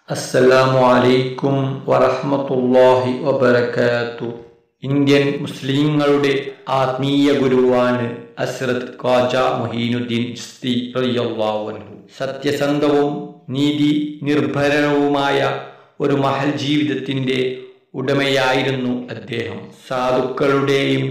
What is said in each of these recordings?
അസ്സലാമു അലൈക്കും വറഹ്മത്തുള്ളാഹി വബറകാത്തു ഇന്ത്യൻ മുസ്ലിങ്ങളുടെ ആത്മീയ ഗുരുവാണ് അസ്രത് ഖ്വാജ മുഹീനുദ്ദീൻ ചിസ്തി റളിയല്ലാഹു അൻഹു സത്യസന്ധവും നീതി നിർഭരവുമായ ഒരു മഹൽ ജീവിതത്തിൻ്റെ ഉടമയായിരുന്നു അദ്ദേഹം സാധുക്കളുടെയും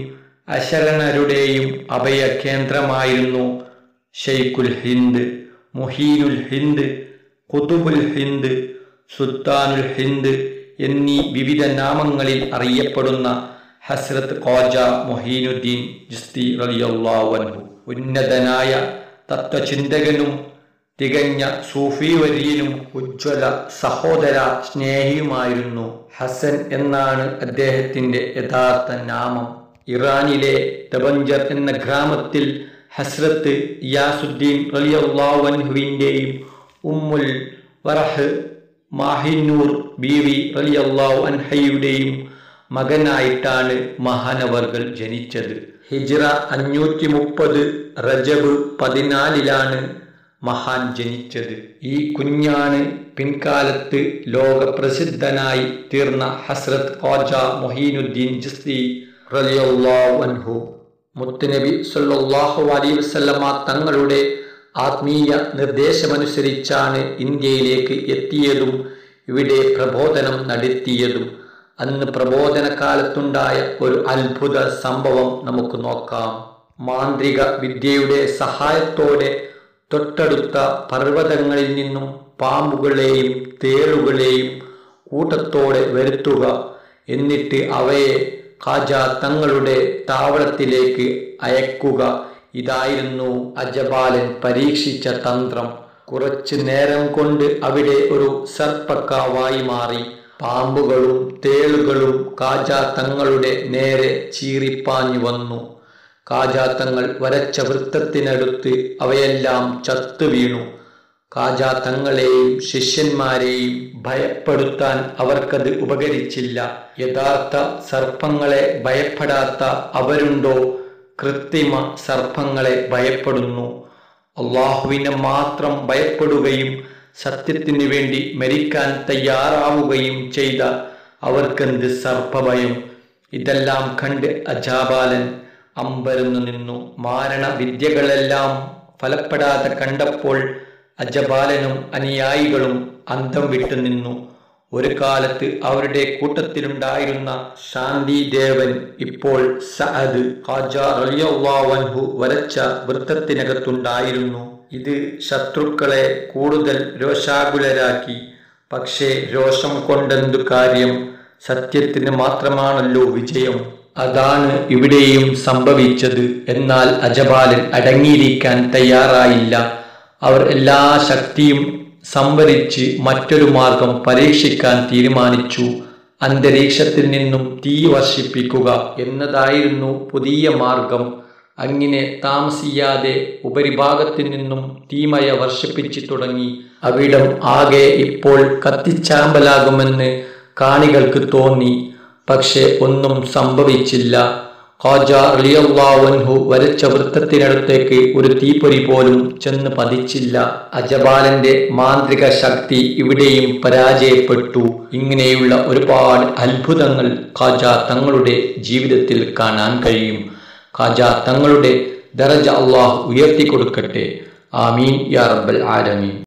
അശരണരുടെയും അഭയ കേന്ദ്രമായിരുന്നു ഷെയ്ഖുൽ ഹിന്ദ് മുഹീനുൽ ഹിന്ദ് കുതുബുൽ ഹിന്ദ് സുൽത്താനുൽ ഹിന്ദ് എന്നീ വിവിധ നാമങ്ങളിൽ അറിയപ്പെടുന്ന ഹസ്രത്ത് ഖ്വാജ മൊഹീനുദ്ദീൻ ജിസ്തി റളിയല്ലാഹു അൻഹു ഉന്നതനായ തത്വചിന്തകനും തികഞ്ഞ സൂഫി വര്യനും ഉജ്ജ്വല സഹോദര സ്നേഹിയുമായിരുന്നു ഹസൻ എന്നാണ് അദ്ദേഹത്തിൻ്റെ യഥാർത്ഥ നാമം ഇറാനിലെ തബഞ്ചർ എന്ന ഗ്രാമത്തിൽ ഹസ്രത്ത് യാസുദ്ദീൻ റളിയല്ലാഹു അൻഹുവിൻ്റെയും ഉമ്മുൽ വറഹ് മാഹിന്നൂർ ബീവി റളിയല്ലാഹു അൻഹയുടെയും മകനായിട്ടാണ് മഹാനവർകൾ ജനിച്ചത് ഹിജ്റ അഞ്ഞൂറ്റി മുപ്പത് റജബ് പതിനാലിലാണ് മഹാൻ ജനിച്ചത് ഈ കുഞ്ഞാണ് പിൻകാലത്ത് ലോകപ്രസിദ്ധനായി തീർന്ന ഹസ്രത്ത് ഖ്വാജ മൊഹീനുദ്ദീൻ ജിസ്തി റളിയല്ലാഹു അൻഹു മുത്തുനബി സല്ലല്ലാഹു അലൈഹി വസല്ലമ തങ്ങളുടെ ആത്മീയ നിർദ്ദേശമനുസരിച്ചാണ് ഇന്ത്യയിലേക്ക് എത്തിയതും ഇവിടെ പ്രബോധനം നടത്തിയതും അന്ന് പ്രബോധന കാലത്തുണ്ടായ ഒരു അത്ഭുത സംഭവം നമുക്ക് നോക്കാം മാന്ത്രിക വിദ്യയുടെ സഹായത്തോടെ തൊട്ടടുത്ത പർവ്വതങ്ങളിൽ നിന്നും പാമ്പുകളെയും തേളുകളെയും കൂട്ടത്തോടെ വരുത്തുക എന്നിട്ട് അവയെ ഖാജ തങ്ങളുടെ താവളത്തിലേക്ക് അയക്കുക ഇതായിരുന്നു അജപാലൻ പരീക്ഷിച്ച തന്ത്രം കുറച്ചു നേരം കൊണ്ട് അവിടെ ഒരു സർപ്പക്കാവായി മാറി പാമ്പുകളും തേളുകളും കാജ തങ്ങളുടെ നേരെ ചീറിപ്പാഞ്ഞു വന്നു കാജാത്തങ്ങൾ വരച്ച വൃത്തത്തിനടുത്ത് അവയെല്ലാം ചത്തു വീണു കാജാത്തങ്ങളെയും ശിഷ്യന്മാരെയും ഭയപ്പെടുത്താൻ അവർക്കത് ഉപകരിച്ചില്ല യഥാർത്ഥ സർപ്പങ്ങളെ ഭയപ്പെടാത്ത അവരുണ്ടോ കൃത്രിമ സർപ്പങ്ങളെ ഭയപ്പെടുന്നു അള്ളാഹുവിനെ മാത്രം ഭയപ്പെടുകയും സത്യത്തിന് വേണ്ടി മരിക്കാൻ തയ്യാറാവുകയും ചെയ്ത അവർക്കെന്ത് സർപ്പഭയം ഇതെല്ലാം കണ്ട് അജാബാലൻ അമ്പരന്നു നിന്നു മാരണ വിദ്യകളെല്ലാം ഫലപ്പെടാതെ കണ്ടപ്പോൾ അജബാലനും അനുയായികളും അന്തം വിട്ടു നിന്നു ഒരു കാലത്ത് അവരുടെ കൂട്ടത്തിലുണ്ടായിരുന്ന ശാന്തി ദേവൻ ഇപ്പോൾ സഅദ് ഖാജ റളിയല്ലാഹു വരച്ച വൃത്തത്തിനകത്തുണ്ടായിരുന്നു ഇത് ശത്രുക്കളെ കൂടുതൽ രോഷാകുലരാക്കി പക്ഷേ രോഷം കൊണ്ടെന്തു കാര്യം സത്യത്തിന് മാത്രമാണല്ലോ വിജയം അതാണ് ഇവിടെയും സംഭവിച്ചത് എന്നാൽ അജപാലൻ അടങ്ങിയിരിക്കാൻ തയ്യാറായില്ല അവർ എല്ലാ ശക്തിയും സംഭരിച്ച് മറ്റൊരു മാർഗം പരീക്ഷിക്കാൻ തീരുമാനിച്ചു അന്തരീക്ഷത്തിൽ നിന്നും തീ വർഷിപ്പിക്കുക എന്നതായിരുന്നു പുതിയ മാർഗം അങ്ങനെ താമസിയാതെ ഉപരിഭാഗത്തിൽ നിന്നും തീമയ വർഷിപ്പിച്ചു തുടങ്ങി അവിടം ആകെ ഇപ്പോൾ കത്തിച്ചാമ്പലാകുമെന്ന് കാണികൾക്ക് തോന്നി പക്ഷെ ഒന്നും സംഭവിച്ചില്ല ഖാജ റിയല്ലാവൻഹു വരച്ച വൃത്തത്തിനടുത്തേക്ക് ഒരു തീപ്പൊരി പോലും ചെന്ന് പതിച്ചില്ല അജപാലന്റെ മാന്ത്രിക ശക്തി ഇവിടെയും പരാജയപ്പെട്ടു ഇങ്ങനെയുള്ള ഒരുപാട് അത്ഭുതങ്ങൾ ഖാജ തങ്ങളുടെ ജീവിതത്തിൽ കാണാൻ കഴിയും ഖാജ തങ്ങളുടെ ദറജ അള്ളാഹു ഉയർത്തി കൊടുക്കട്ടെ ആമീൻ യാ റബ്ബൽ ആലമീൻ